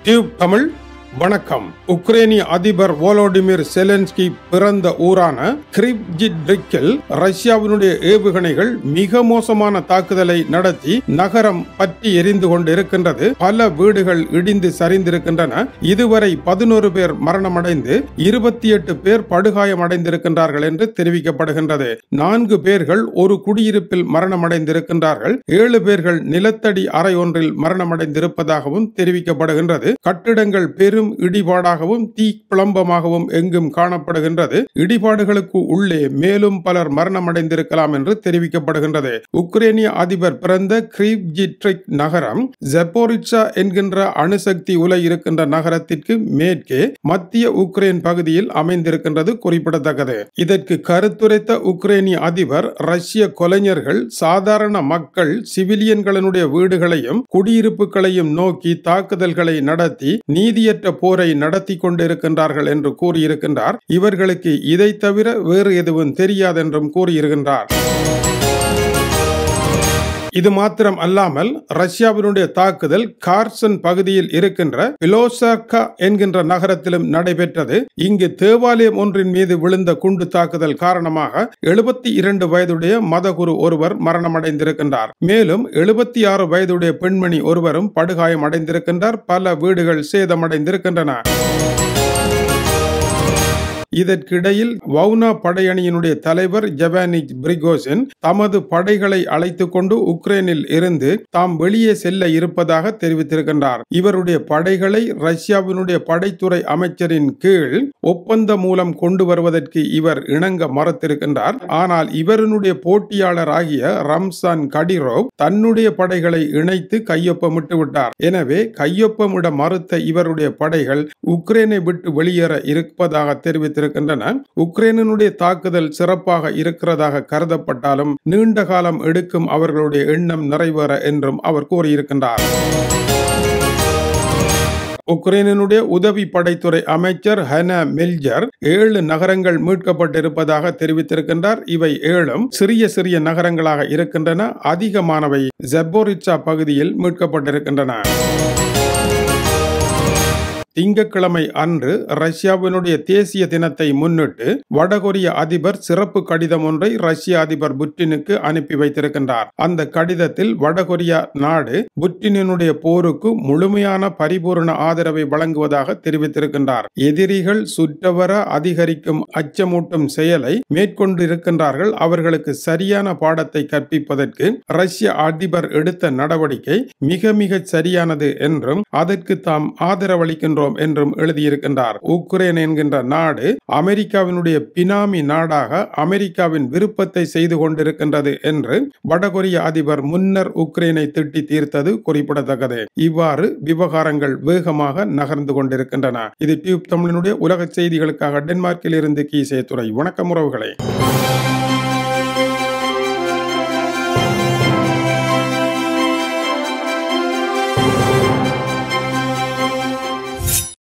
tube Tamil வணக்கம் உக்ரைனிய அதிபர் Volodymyr Zelensky பிறந்த ஊரான கிரிப்ஜிட்ரிக்கில் ரஷ்யாவினுடைய ஏவுகணைகள் மிக மோசமான தாக்குதலை நடத்தி நகரம் பற்றி எரிந்து கொண்டிருக்கின்றது பல வீடுகள் இடிந்து சரிந்திருக்கின்றன இதுவரை பதினோரு பேர் மரணமடைந்து இருபத்தி எட்டு பேர் படுகாயமடைந்திருக்கின்றார்கள் என்று தெரிவிக்கப்படுகின்றது நான்கு பேர்கள் ஒரு குடியிருப்பில் மரணமடைந்திருக்கின்றார்கள் ஏழு பேர்கள் நிலத்தடி அறை ஒன்றில் மரணமடைந்திருப்பதாகவும் தெரிவிக்கப்படுகின்றது கட்டிடங்கள் பெரும் இடிபாடாகவும் தீ பிளம்பமாகவும் எங்கும் காணப்படுகின்றது இடிபாடுகளுக்கு உள்ளே மேலும் பலர் மரணமடைந்திருக்கலாம் என்று தெரிவிக்கப்படுகின்றது உக்ரைனிய அதிபர் பிறந்த கிரீப்ஜிட்ரிக் நகரம் ஜெப்போரிட்சா என்கின்ற அணுசக்தி உலை இருக்கின்ற நகரத்திற்கு மேற்கே மத்திய உக்ரைன் பகுதியில் அமைந்திருக்கின்றது குறிப்பிடத்தக்கது இதற்கு கருத்துரைத்த உக்ரைனிய அதிபர் ரஷ்ய கொலைஞர்கள் சாதாரண மக்கள் சிவிலியன்களினுடைய வீடுகளையும் குடியிருப்புகளையும் நோக்கி தாக்குதல்களை நடத்தி நீதியற்ற போரை நடத்தி கொண்டிருக்கின்றார்கள் என்று கூறியிருக்கின்றார் இவர்களுக்கு இதை தவிர வேறு எதுவும் தெரியாதென்றும் கூறியிருக்கின்றார் இது மாத்திரம் அல்லாமல் ரஷ்யாவினுடைய தாக்குதல் கார்சன் பகுதியில் இருக்கின்ற பிலோசாக்கா என்கின்ற நகரத்திலும் நடைபெற்றது இங்கு தேவாலயம் ஒன்றின் மீது விழுந்த குண்டு தாக்குதல் காரணமாக எழுபத்தி இரண்டு வயதுடைய மதகுரு ஒருவர் மரணமடைந்திருக்கின்றார் மேலும் எழுபத்தி ஆறு வயதுடைய பெண்மணி ஒருவரும் படுகாயம் அடைந்திருக்கின்றார் பல வீடுகள் சேதமடைந்திருக்கின்றன இதற்கிடையில் வவுனா படையணியினுடைய தலைவர் ஜவானிக் பிரிகோசின் தமது படைகளை அழைத்துக் கொண்டு உக்ரைனில் இருந்து தாம் வெளியே செல்ல இருப்பதாக தெரிவித்திருக்கின்றார் இவருடைய படைகளை ரஷ்யாவினுடைய படைத்துறை அமைச்சரின் கீழ் ஒப்பந்த மூலம் கொண்டு வருவதற்கு இவர் இணங்க மறுத்திருக்கின்றார் ஆனால் இவருடைய போட்டியாளர் ஆகிய ரம்சான் கடிரோவ் தன்னுடைய படைகளை இணைத்து கையொப்பமிட்டு விட்டார் எனவே கையொப்பமிட மறுத்த இவருடைய படைகள் உக்ரைனை விட்டு வெளியேற இருப்பதாக தெரிவித்திருக்கின்றன உக்ரைனுடைய தாக்குதல் சிறப்பாக இருக்கிறதாக கருதப்பட்டாலும் நீண்ட காலம் எடுக்கும் அவர்களுடைய எண்ணம் நிறைவேற என்றும் அவர் கூறியிருக்கின்றார் உக்ரைனுடைய உதவி படைத்துறை அமைச்சர் ஹன மில்ஜர் ஏழு நகரங்கள் மீட்கப்பட்டிருப்பதாக தெரிவித்திருக்கின்றார் இவை ஏழும் சிறிய சிறிய நகரங்களாக இருக்கின்றன அதிகமானவை ஜெப்போரிச்சா பகுதியில் மீட்கப்பட்டிருக்கின்றன திங்கட்கிழமை அன்று ரஷ்யாவினுடைய தேசிய தினத்தை முன்னிட்டு வடகொரிய அதிபர் சிறப்பு கடிதம் ஒன்றை ரஷ்ய அதிபர் புட்டினுக்கு அனுப்பி வைத்திருக்கின்றார் அந்த கடிதத்தில் வடகொரியா நாடு புட்டினுடைய போருக்கு முழுமையான பரிபூர்ண ஆதரவை வழங்குவதாக தெரிவித்திருக்கின்றார் எதிரிகள் சுற்றவர அதிகரிக்கும் அச்சமூட்டும் செயலை மேற்கொண்டிருக்கின்றார்கள் அவர்களுக்கு சரியான பாடத்தை கற்பிப்பதற்கு ரஷ்ய அதிபர் எடுத்த நடவடிக்கை மிக மிக சரியானது என்றும் அதற்கு தாம் ஆதரவளிக்கின்றோம் என்றும் எழுதியிருக்கின்றார் உக்ரைன் என்கின்ற நாடு அமெரிக்காவினுடைய பினாமி நாடாக அமெரிக்காவின் விருப்பத்தை செய்து கொண்டிருக்கின்றது என்று வடகொரிய அதிபர் முன்னர் உக்ரைனை திட்டி தீர்த்தது குறிப்பிடத்தக்கது இவ்வாறு விவகாரங்கள் வேகமாக நகர்ந்து கொண்டிருக்கின்றன இது டியூப் தமிழினுடைய உலக செய்திகளுக்காக டென்மார்க்கில் இருந்து கீசே துறை வணக்கம் உறவுகளே